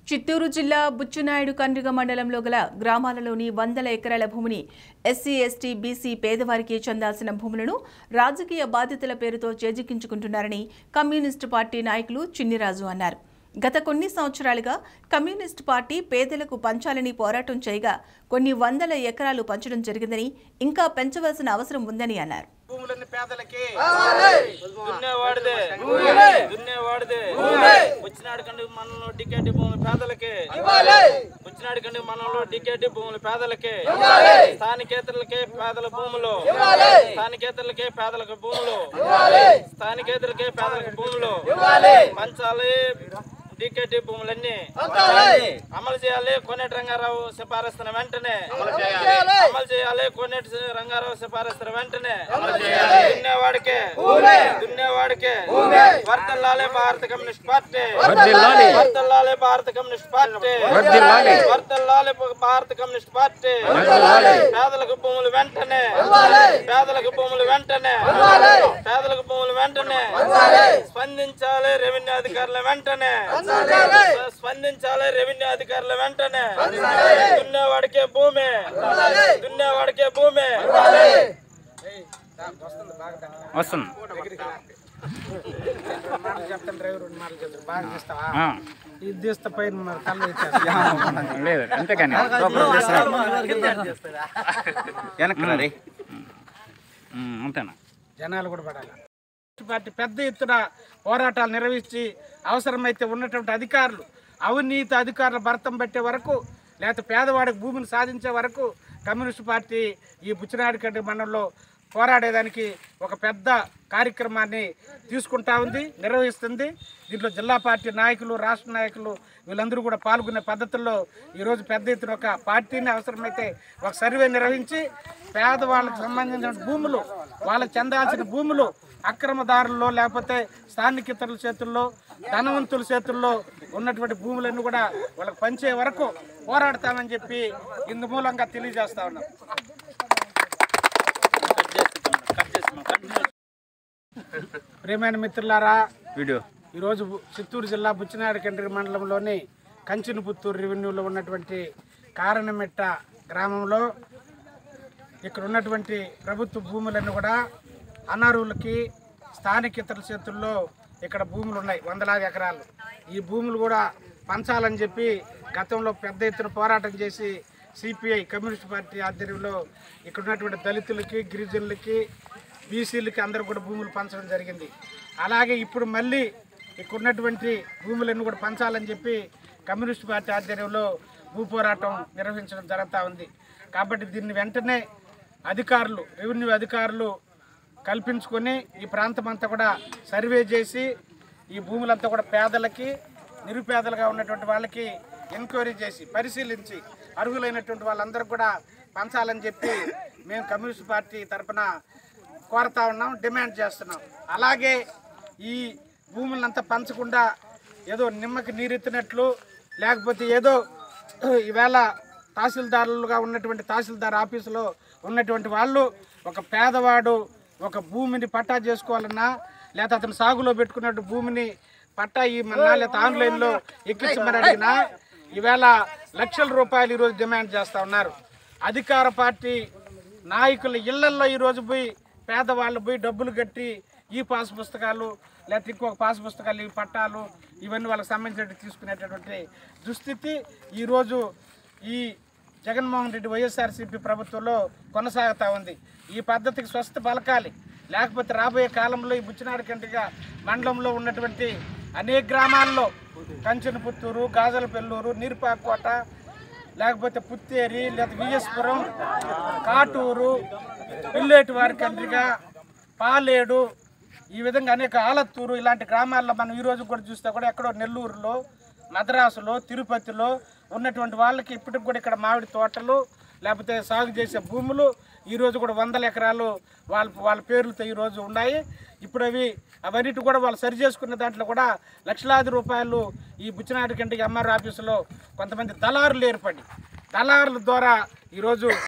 చిత్తూరు జిల్లా బుచ్చునాయుడు కండ్రిగ మండలంలో గల గ్రామాలలోని వందల ఎకరాల భూమిని ఎస్సీ ఎస్టీ బీసీ పేదవారికి చెందాల్సిన భూములను రాజకీయ బాధ్యతల పేరుతో చేజిక్కించుకుంటున్నారని కమ్యూనిస్టు పార్టీ నాయకులు చిన్నిరాజు అన్నారు గత కొన్ని సంవత్సరాలుగా కమ్యూనిస్టు పార్టీ పేదలకు పంచాలని పోరాటం చేయగా కొన్ని వందల ఎకరాలు పంచడం జరిగిందని ఇంకా పెంచవలసిన అవసరం ఉందని అన్నారు భూములన్నీ పేదలకి దున్నేవాడిదే దున్నేవాడిదే వచ్చినాడు కండి మనలో డికెట్ భూములు పేదలకి వచ్చినాడు కండి మనలో డికెట్ భూములు పేదలకి స్థానికేతరులకే పేదల భూములు స్థానికేతరులకే పేదలకు భూములు స్థానికేతరులకే పేదలకు భూములు పంచాలి డికెట్ భూములన్నీ అమలు చేయాలి కోనేటి రంగారావు సిఫారస్తున్న వెంటనే అమలు చేయాలి కోనేటి రంగారావు సిఫారస్తున్న వెంటనే దున్నేవాడికే దున్నేవాడికే వర్తల్లాలే భారత కమ్యూనిస్ట్ పార్టీ వర్తల్లాలే భారత కమ్యూనిస్ట్ పార్టీ వర్తల్లాలే భారత కమ్యూనిస్ట్ పార్టీ పేదలకు భూములు వెంటనే పేదలకు భూములు వెంటనే పేదలకు భూములు వెంటనే స్పందించాలి రెవెన్యూ అధికారుల వెంటనే స్పందించాలి రెవెన్యూ అధికారుల వెంటనే దున్నేవాడికే భూమి దున్నేవాడికే భూమి వస్తుంది చెప్తాను డ్రైవర్ రెండు మాటలు చెప్తాను బాగా చేస్తావా ఆ, ఇది తీస్తే పైన మరి కళ్ళు ఇచ్చేస్తా. లేదు అంతేకాని వెనక్కి రా రే ఉమ్, అంతేనా జనాలు కూడా పడాలి పార్టీ పెద్ద ఎత్తున పోరాటాలు నిర్వహించి అవసరమైతే ఉన్నటువంటి అధికారులు అవినీతి అధికారుల భర్తం పెట్టే వరకు లేకపోతే పేదవాడికి భూమిని సాధించే వరకు కమ్యూనిస్ట్ పార్టీ ఈ బుచ్చినాడికంటి మండలంలో పోరాడేదానికి ఒక పెద్ద కార్యక్రమాన్ని తీసుకుంటా ఉంది నిర్వహిస్తుంది దీంట్లో జిల్లా పార్టీ నాయకులు రాష్ట్ర నాయకులు వీళ్ళందరూ కూడా పాల్గొనే పద్ధతుల్లో ఈరోజు పెద్ద ఎత్తున ఒక పార్టీని అవసరమైతే ఒక సర్వే నిర్వహించి పేదవాళ్ళకి సంబంధించిన భూములు వాళ్ళకి చెందాల్సిన భూములు అక్రమదారుల్లో లేకపోతే స్థానికేతరుల చేతుల్లో ధనవంతుల చేతుల్లో ఉన్నటువంటి భూములన్నీ కూడా వాళ్ళకి పంచే వరకు పోరాడతామని చెప్పి ఇందు మూలంగా తెలియజేస్తా ఉన్నాం ప్రియమైన మిత్రులారా వీడియో ఈరోజు చిత్తూరు జిల్లా బుచ్చినాయుడు కండ్రి మండలంలోని కంచినపుత్తూరు రెవెన్యూలో ఉన్నటువంటి కారణమెట్ట గ్రామంలో ఇక్కడ ఉన్నటువంటి ప్రభుత్వ భూములన్నీ కూడా అనర్హులకి స్థానికేతరుల చేతుల్లో ఇక్కడ భూములు ఉన్నాయి వందలాది ఎకరాలు ఈ భూములు కూడా పంచాలని చెప్పి గతంలో పెద్ద ఎత్తున పోరాటం చేసి సిపిఐ కమ్యూనిస్ట్ పార్టీ ఆధ్వర్యంలో ఇక్కడ ఉన్నటువంటి దళితులకి గిరిజనులకి బీసీలకి అందరూ కూడా భూములు పంచడం జరిగింది అలాగే ఇప్పుడు మళ్ళీ ఇక్కడ ఉన్నటువంటి భూములన్నీ కూడా పంచాలని చెప్పి కమ్యూనిస్ట్ పార్టీ ఆధ్వర్యంలో భూ పోరాటం నిర్వహించడం జరుగుతూ ఉంది కాబట్టి దీన్ని వెంటనే అధికారులు రెవెన్యూ అధికారులు కల్పించుకొని ఈ ప్రాంతం అంతా కూడా సర్వే చేసి ఈ భూములంతా కూడా పేదలకి నిరుపేదలుగా ఉన్నటువంటి వాళ్ళకి ఎంక్వైరీ చేసి పరిశీలించి అర్హులైనటువంటి వాళ్ళందరూ కూడా పంచాలని చెప్పి మేము కమ్యూనిస్ట్ పార్టీ తరఫున కోరుతా ఉన్నాం డిమాండ్ చేస్తున్నాం అలాగే ఈ భూములంతా పంచకుండా ఏదో నిమ్మకి నీరెత్తినట్లు లేకపోతే ఏదో ఈవేళ తహసీల్దారులుగా ఉన్నటువంటి తహసీల్దార్ ఆఫీసులో ఉన్నటువంటి వాళ్ళు ఒక పేదవాడు ఒక భూమిని పట్టా చేసుకోవాలన్నా లేకపోతే అతను సాగులో పెట్టుకున్నట్టు భూమిని పట్టా ఇమ్మన్నా లేకపోతే ఆన్లైన్లో ఎక్కించమని అడిగినా ఈవేళ లక్షల రూపాయలు ఈరోజు డిమాండ్ చేస్తూ ఉన్నారు అధికార పార్టీ నాయకుల ఇళ్లల్లో ఈరోజు పోయి పేదవాళ్ళు పోయి డబ్బులు కట్టి ఈ పాస్ పుస్తకాలు లేకపోతే ఇంకొక పాస్ పుస్తకాలు ఈ పట్టాలు ఇవన్నీ వాళ్ళకి సంబంధించినట్టు తీసుకునేటటువంటి దుస్థితి ఈరోజు ఈ జగన్మోహన్ రెడ్డి వైఎస్ఆర్సీపీ ప్రభుత్వంలో కొనసాగుతూ ఉంది ఈ పద్ధతికి స్వస్థ పలకాలి లేకపోతే రాబోయే కాలంలో ఈ బుచ్చినాడు కంటిగా మండలంలో ఉన్నటువంటి అనేక గ్రామాల్లో కంచెనపుత్తూరు గాజలపెల్లూరు నీరుపాకోట లేకపోతే పుత్తేరి లేదా విఎస్పురం కాటూరు పిల్లేటి వారి కండ్రిగా పాలేడు ఈ విధంగా అనేక ఆలత్తూరు ఇలాంటి గ్రామాల్లో మనం ఈ రోజు కూడా చూస్తే కూడా ఎక్కడో నెల్లూరులో మద్రాసులో తిరుపతిలో ఉన్నటువంటి వాళ్ళకి ఇప్పటికి కూడా ఇక్కడ మామిడి తోటలు లేకపోతే సాగు చేసే భూములు ఈరోజు కూడా వందల ఎకరాలు వాళ్ళ వాళ్ళ పేర్లతో ఈరోజు ఉన్నాయి ఇప్పుడు అవి అవన్నిటి కూడా వాళ్ళు సరి చేసుకున్న దాంట్లో కూడా లక్షలాది రూపాయలు ఈ బుచ్చినాటి కంటికి ఎంఆర్ ఆఫీసులో కొంతమంది దళారులు ఏర్పడి దళారుల ద్వారా ఈరోజు